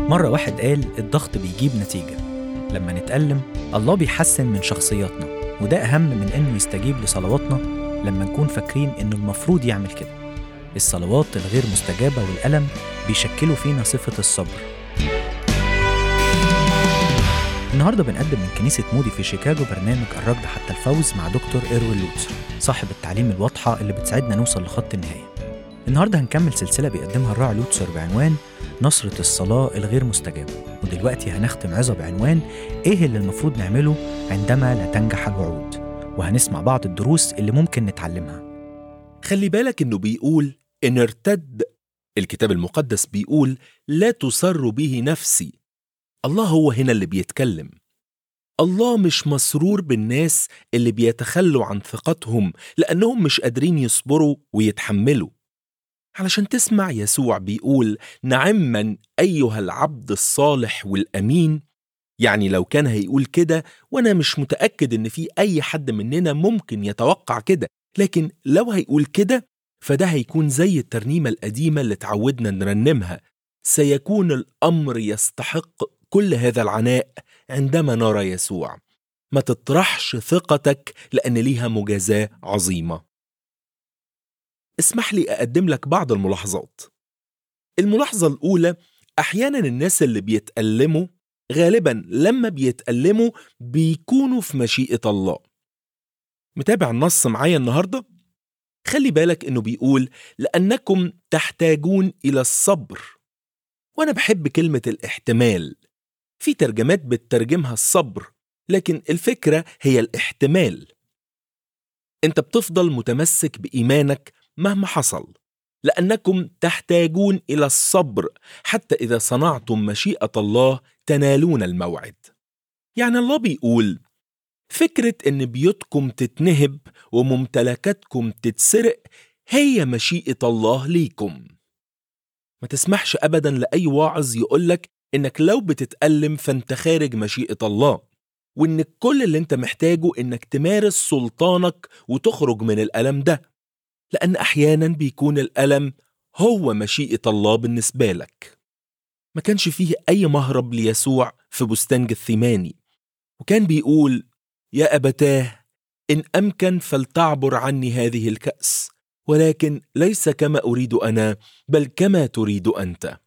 مرة واحد قال الضغط بيجيب نتيجة لما نتألم الله بيحسن من شخصياتنا وده أهم من إنه يستجيب لصلواتنا لما نكون فاكرين إنه المفروض يعمل كده الصلوات الغير مستجابة والألم بيشكلوا فينا صفة الصبر النهارده بنقدم من كنيسة مودي في شيكاغو برنامج الركض حتى الفوز مع دكتور إيروين لوتسر صاحب التعليم الواضحة اللي بتساعدنا نوصل لخط النهاية النهارده هنكمل سلسلة بيقدمها الراعي لوتسر بعنوان نصرة الصلاة الغير مستجابة ودلوقتي هنختم عظة بعنوان إيه اللي المفروض نعمله عندما لا تنجح الوعود وهنسمع بعض الدروس اللي ممكن نتعلمها خلي بالك انه بيقول ان ارتد الكتاب المقدس بيقول لا تسر به نفسي الله هو هنا اللي بيتكلم الله مش مسرور بالناس اللي بيتخلوا عن ثقتهم لأنهم مش قادرين يصبروا ويتحملوا علشان تسمع يسوع بيقول نعما أيها العبد الصالح والأمين يعني لو كان هيقول كده وأنا مش متأكد إن في أي حد مننا ممكن يتوقع كده لكن لو هيقول كده فده هيكون زي الترنيمة القديمة اللي تعودنا نرنمها سيكون الأمر يستحق كل هذا العناء عندما نرى يسوع ما تطرحش ثقتك لأن ليها مجازاة عظيمة اسمح لي أقدم لك بعض الملاحظات الملاحظة الأولى أحيانا الناس اللي بيتألموا غالبا لما بيتألموا بيكونوا في مشيئة الله متابع النص معايا النهارده؟ خلي بالك انه بيقول لانكم تحتاجون الى الصبر وانا بحب كلمه الاحتمال في ترجمات بتترجمها الصبر لكن الفكره هي الاحتمال انت بتفضل متمسك بايمانك مهما حصل لانكم تحتاجون الى الصبر حتى اذا صنعتم مشيئه الله تنالون الموعد يعني الله بيقول فكرة إن بيوتكم تتنهب وممتلكاتكم تتسرق هي مشيئة الله ليكم. ما تسمحش أبدا لأي واعظ يقولك إنك لو بتتألم فأنت خارج مشيئة الله وإن كل اللي أنت محتاجه إنك تمارس سلطانك وتخرج من الألم ده لأن أحيانا بيكون الألم هو مشيئة الله بالنسبة لك. ما كانش فيه أي مهرب ليسوع في بستان جثيماني وكان بيقول يا أبتاه إن أمكن فلتعبر عني هذه الكأس ولكن ليس كما أريد أنا بل كما تريد أنت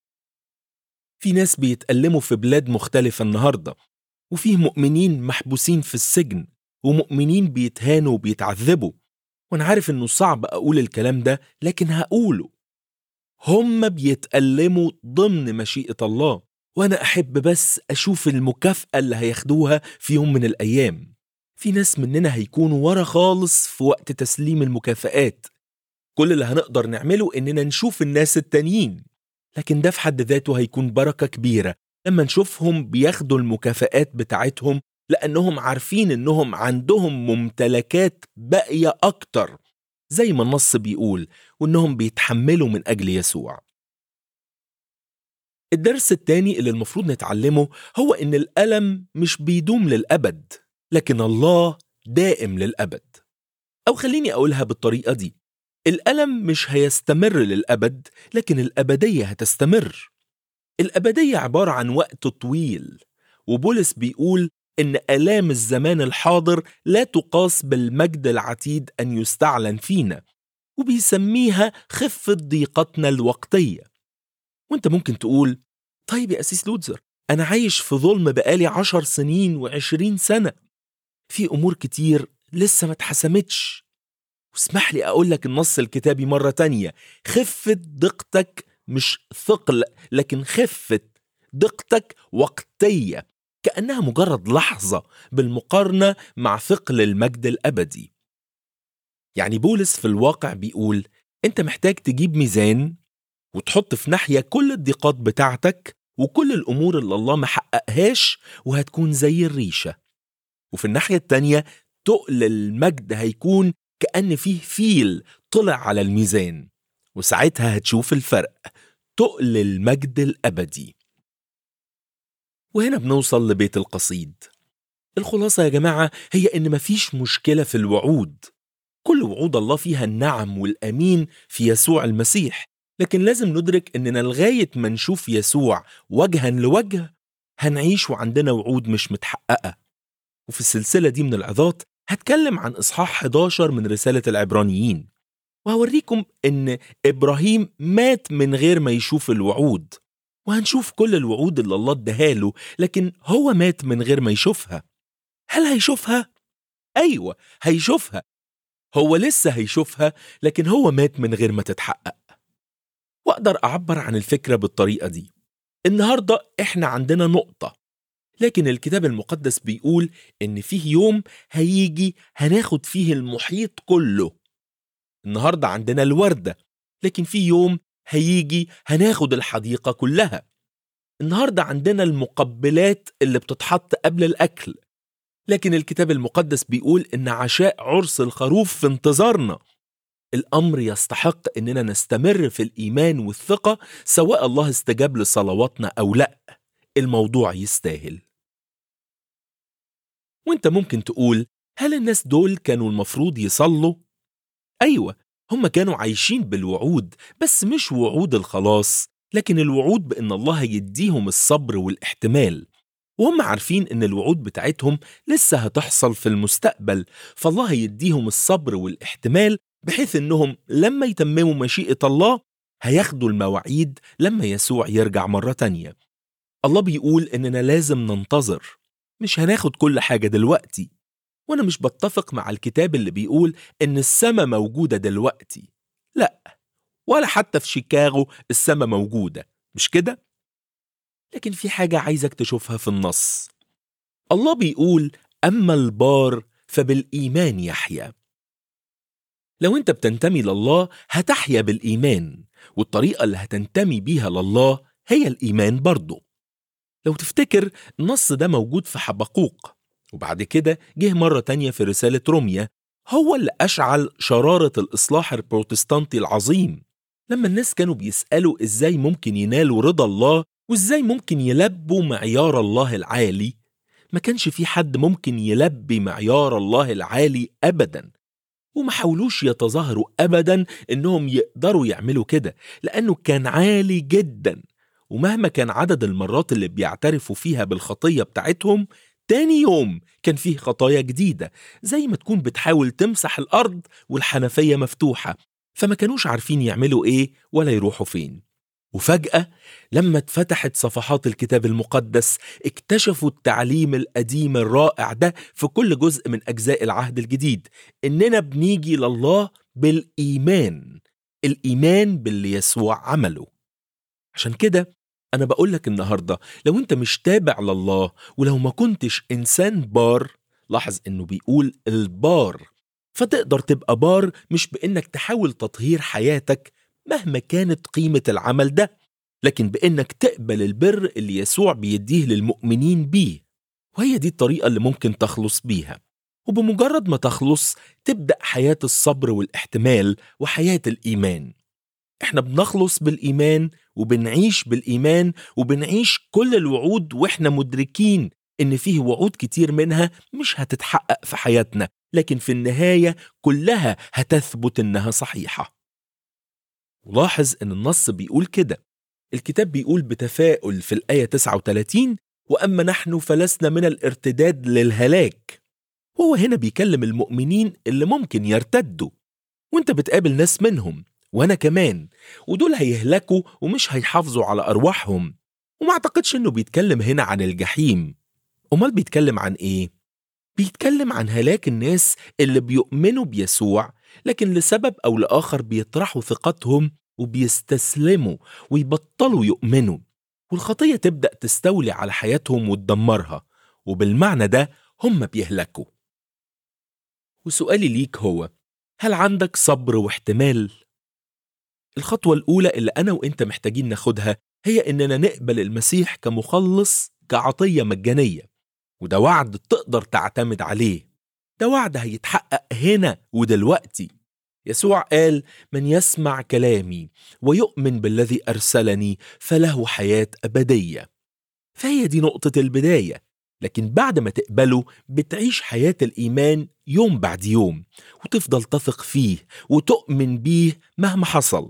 في ناس بيتألموا في بلاد مختلفة النهاردة وفيه مؤمنين محبوسين في السجن ومؤمنين بيتهانوا وبيتعذبوا وأنا عارف إنه صعب أقول الكلام ده لكن هقوله هم بيتألموا ضمن مشيئة الله وأنا أحب بس أشوف المكافأة اللي هياخدوها في يوم من الأيام في ناس مننا هيكونوا ورا خالص في وقت تسليم المكافآت كل اللي هنقدر نعمله إننا نشوف الناس التانيين لكن ده في حد ذاته هيكون بركة كبيرة لما نشوفهم بياخدوا المكافآت بتاعتهم لأنهم عارفين إنهم عندهم ممتلكات باقية أكتر زي ما النص بيقول وإنهم بيتحملوا من أجل يسوع الدرس التاني اللي المفروض نتعلمه هو إن الألم مش بيدوم للأبد لكن الله دائم للأبد أو خليني أقولها بالطريقة دي الألم مش هيستمر للأبد لكن الأبدية هتستمر الأبدية عبارة عن وقت طويل وبولس بيقول إن آلام الزمان الحاضر لا تقاس بالمجد العتيد أن يستعلن فينا وبيسميها خفة ضيقتنا الوقتية وانت ممكن تقول طيب يا أسيس لوتزر أنا عايش في ظلم بقالي عشر سنين وعشرين سنة في أمور كتير لسه ما اتحسمتش واسمح لي أقول لك النص الكتابي مرة تانية خفة دقتك مش ثقل لكن خفة دقتك وقتية كأنها مجرد لحظة بالمقارنة مع ثقل المجد الأبدي يعني بولس في الواقع بيقول أنت محتاج تجيب ميزان وتحط في ناحية كل الضيقات بتاعتك وكل الأمور اللي الله محققهاش وهتكون زي الريشة وفي الناحية التانية تقل المجد هيكون كأن فيه فيل طلع على الميزان وساعتها هتشوف الفرق تقل المجد الأبدي وهنا بنوصل لبيت القصيد الخلاصة يا جماعة هي إن مفيش مشكلة في الوعود كل وعود الله فيها النعم والأمين في يسوع المسيح لكن لازم ندرك إننا لغاية ما نشوف يسوع وجها لوجه هنعيش وعندنا وعود مش متحققة وفي السلسلة دي من العظات هتكلم عن إصحاح 11 من رسالة العبرانيين وهوريكم إن إبراهيم مات من غير ما يشوف الوعود وهنشوف كل الوعود اللي الله اداها له لكن هو مات من غير ما يشوفها هل هيشوفها؟ أيوة هيشوفها هو لسه هيشوفها لكن هو مات من غير ما تتحقق وأقدر أعبر عن الفكرة بالطريقة دي النهاردة إحنا عندنا نقطة لكن الكتاب المقدس بيقول إن فيه يوم هيجي هناخد فيه المحيط كله النهاردة عندنا الوردة لكن في يوم هيجي هناخد الحديقة كلها النهاردة عندنا المقبلات اللي بتتحط قبل الأكل لكن الكتاب المقدس بيقول إن عشاء عرس الخروف في انتظارنا الأمر يستحق إننا نستمر في الإيمان والثقة سواء الله استجاب لصلواتنا أو لأ الموضوع يستاهل وانت ممكن تقول هل الناس دول كانوا المفروض يصلوا؟ أيوة هم كانوا عايشين بالوعود بس مش وعود الخلاص لكن الوعود بأن الله يديهم الصبر والاحتمال وهم عارفين ان الوعود بتاعتهم لسه هتحصل في المستقبل فالله يديهم الصبر والاحتمال بحيث انهم لما يتمموا مشيئة الله هياخدوا المواعيد لما يسوع يرجع مرة تانية الله بيقول اننا لازم ننتظر مش هناخد كل حاجة دلوقتي وانا مش بتفق مع الكتاب اللي بيقول ان السماء موجودة دلوقتي لا ولا حتى في شيكاغو السماء موجودة مش كده؟ لكن في حاجة عايزك تشوفها في النص الله بيقول أما البار فبالإيمان يحيا لو أنت بتنتمي لله هتحيا بالإيمان والطريقة اللي هتنتمي بيها لله هي الإيمان برضه لو تفتكر النص ده موجود في حبقوق وبعد كده جه مرة تانية في رسالة روميا هو اللي أشعل شرارة الإصلاح البروتستانتي العظيم لما الناس كانوا بيسألوا إزاي ممكن ينالوا رضا الله وإزاي ممكن يلبوا معيار الله العالي ما كانش في حد ممكن يلبي معيار الله العالي أبدا وما حاولوش يتظاهروا أبدا إنهم يقدروا يعملوا كده لأنه كان عالي جدا ومهما كان عدد المرات اللي بيعترفوا فيها بالخطية بتاعتهم تاني يوم كان فيه خطايا جديدة زي ما تكون بتحاول تمسح الأرض والحنفية مفتوحة فما كانوش عارفين يعملوا إيه ولا يروحوا فين وفجأة لما اتفتحت صفحات الكتاب المقدس اكتشفوا التعليم القديم الرائع ده في كل جزء من أجزاء العهد الجديد إننا بنيجي لله بالإيمان الإيمان باللي يسوع عمله عشان كده أنا بقولك النهاردة لو أنت مش تابع لله ولو ما كنتش إنسان بار لاحظ إنه بيقول البار فتقدر تبقى بار مش بإنك تحاول تطهير حياتك مهما كانت قيمة العمل ده لكن بإنك تقبل البر اللي يسوع بيديه للمؤمنين بيه وهي دي الطريقة اللي ممكن تخلص بيها وبمجرد ما تخلص تبدأ حياة الصبر والاحتمال وحياة الإيمان احنا بنخلص بالإيمان وبنعيش بالإيمان وبنعيش كل الوعود واحنا مدركين إن فيه وعود كتير منها مش هتتحقق في حياتنا لكن في النهاية كلها هتثبت إنها صحيحة ولاحظ ان النص بيقول كده الكتاب بيقول بتفاؤل في الآية 39 وأما نحن فلسنا من الارتداد للهلاك هو هنا بيكلم المؤمنين اللي ممكن يرتدوا وانت بتقابل ناس منهم وانا كمان ودول هيهلكوا ومش هيحافظوا على أرواحهم وما اعتقدش انه بيتكلم هنا عن الجحيم امال بيتكلم عن ايه بيتكلم عن هلاك الناس اللي بيؤمنوا بيسوع لكن لسبب أو لآخر بيطرحوا ثقتهم وبيستسلموا ويبطلوا يؤمنوا والخطية تبدأ تستولي على حياتهم وتدمرها وبالمعنى ده هم بيهلكوا وسؤالي ليك هو هل عندك صبر واحتمال؟ الخطوة الأولى اللي أنا وإنت محتاجين ناخدها هي إننا نقبل المسيح كمخلص كعطية مجانية وده وعد تقدر تعتمد عليه ده وعد هيتحقق هنا ودلوقتي يسوع قال من يسمع كلامي ويؤمن بالذي ارسلني فله حياه ابديه فهي دي نقطه البدايه لكن بعد ما تقبله بتعيش حياه الايمان يوم بعد يوم وتفضل تثق فيه وتؤمن بيه مهما حصل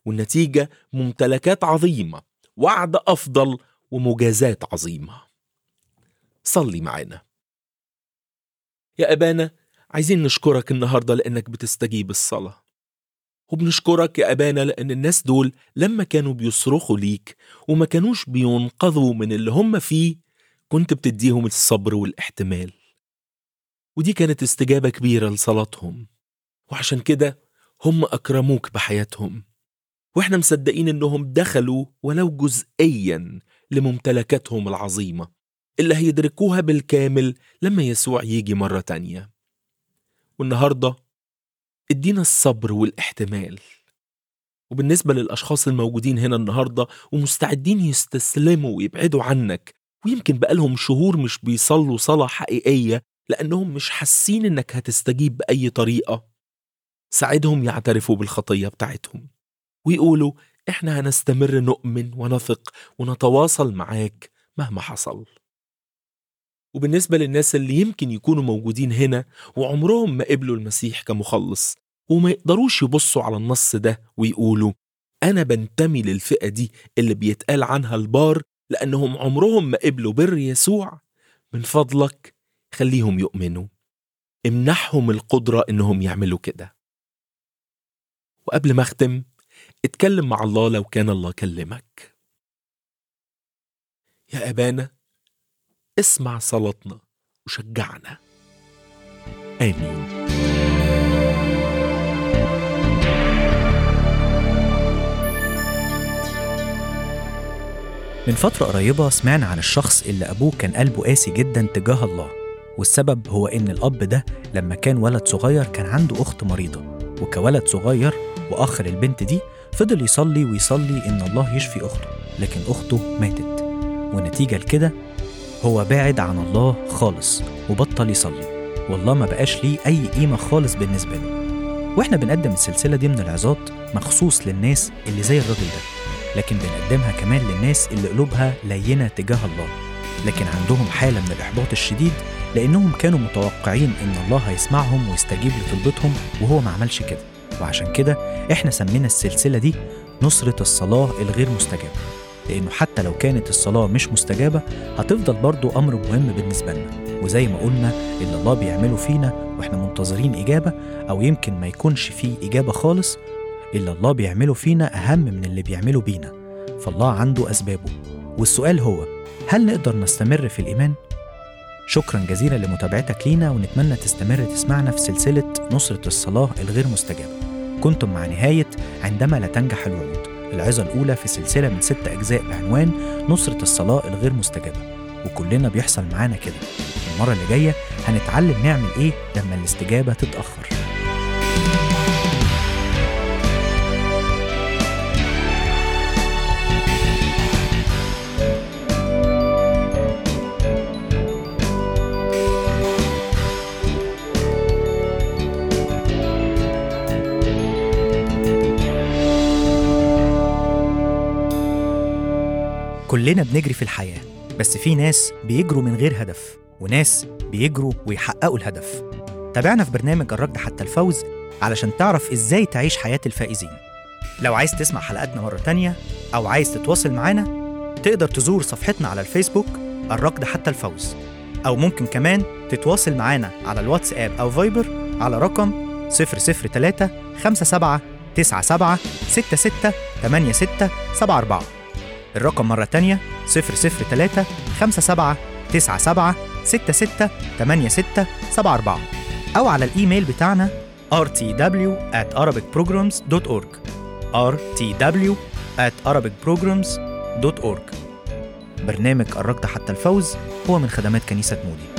والنتيجة ممتلكات عظيمة وعد أفضل ومجازات عظيمة صلي معانا يا أبانا عايزين نشكرك النهاردة لأنك بتستجيب الصلاة وبنشكرك يا أبانا لأن الناس دول لما كانوا بيصرخوا ليك وما كانوش بينقذوا من اللي هم فيه كنت بتديهم الصبر والاحتمال ودي كانت استجابة كبيرة لصلاتهم وعشان كده هم أكرموك بحياتهم واحنا مصدقين انهم دخلوا ولو جزئيا لممتلكاتهم العظيمة اللي هيدركوها بالكامل لما يسوع يجي مرة تانية والنهاردة ادينا الصبر والاحتمال وبالنسبة للأشخاص الموجودين هنا النهاردة ومستعدين يستسلموا ويبعدوا عنك ويمكن بقالهم شهور مش بيصلوا صلاة حقيقية لأنهم مش حاسين إنك هتستجيب بأي طريقة ساعدهم يعترفوا بالخطية بتاعتهم ويقولوا إحنا هنستمر نؤمن ونثق ونتواصل معاك مهما حصل وبالنسبة للناس اللي يمكن يكونوا موجودين هنا وعمرهم ما قبلوا المسيح كمخلص وما يقدروش يبصوا على النص ده ويقولوا أنا بنتمي للفئة دي اللي بيتقال عنها البار لأنهم عمرهم ما قبلوا بر يسوع من فضلك خليهم يؤمنوا امنحهم القدرة إنهم يعملوا كده وقبل ما أختم اتكلم مع الله لو كان الله كلمك يا أبانا اسمع صلاتنا وشجعنا آمين من فترة قريبة سمعنا عن الشخص اللي أبوه كان قلبه قاسي جدا تجاه الله والسبب هو إن الأب ده لما كان ولد صغير كان عنده أخت مريضة وكولد صغير وأخ للبنت دي فضل يصلي ويصلي إن الله يشفي أخته لكن أخته ماتت ونتيجة لكده هو بعد عن الله خالص وبطل يصلي والله ما بقاش ليه أي قيمة خالص بالنسبة له وإحنا بنقدم السلسلة دي من العظات مخصوص للناس اللي زي الراجل ده لكن بنقدمها كمان للناس اللي قلوبها لينة تجاه الله لكن عندهم حالة من الإحباط الشديد لأنهم كانوا متوقعين إن الله هيسمعهم ويستجيب لطلبتهم وهو ما عملش كده وعشان كده إحنا سمينا السلسلة دي نصرة الصلاة الغير مستجابة لأنه حتى لو كانت الصلاة مش مستجابة هتفضل برضو أمر مهم بالنسبة لنا وزي ما قلنا اللي الله بيعمله فينا وإحنا منتظرين إجابة أو يمكن ما يكونش فيه إجابة خالص اللي الله بيعمله فينا أهم من اللي بيعمله بينا فالله عنده أسبابه والسؤال هو هل نقدر نستمر في الإيمان؟ شكرا جزيلا لمتابعتك لينا ونتمنى تستمر تسمعنا في سلسلة نصرة الصلاة الغير مستجابة كنتم مع نهاية عندما لا تنجح الوعود العظة الأولى في سلسلة من ست أجزاء بعنوان نصرة الصلاة الغير مستجابة وكلنا بيحصل معانا كده المرة اللي جاية هنتعلم نعمل إيه لما الاستجابة تتأخر كلنا بنجري في الحياة بس في ناس بيجروا من غير هدف وناس بيجروا ويحققوا الهدف تابعنا في برنامج الركض حتى الفوز علشان تعرف ازاي تعيش حياة الفائزين لو عايز تسمع حلقاتنا مرة تانية أو عايز تتواصل معانا تقدر تزور صفحتنا على الفيسبوك الركض حتى الفوز أو ممكن كمان تتواصل معانا على الواتساب أو فايبر على رقم 003 57 97 66 86 74 الرقم مرة تانية 003 57 97 66 86 74 أو على الإيميل بتاعنا rtw at arabicprograms.org rtw at arabicprograms.org برنامج الركض حتى الفوز هو من خدمات كنيسة مودي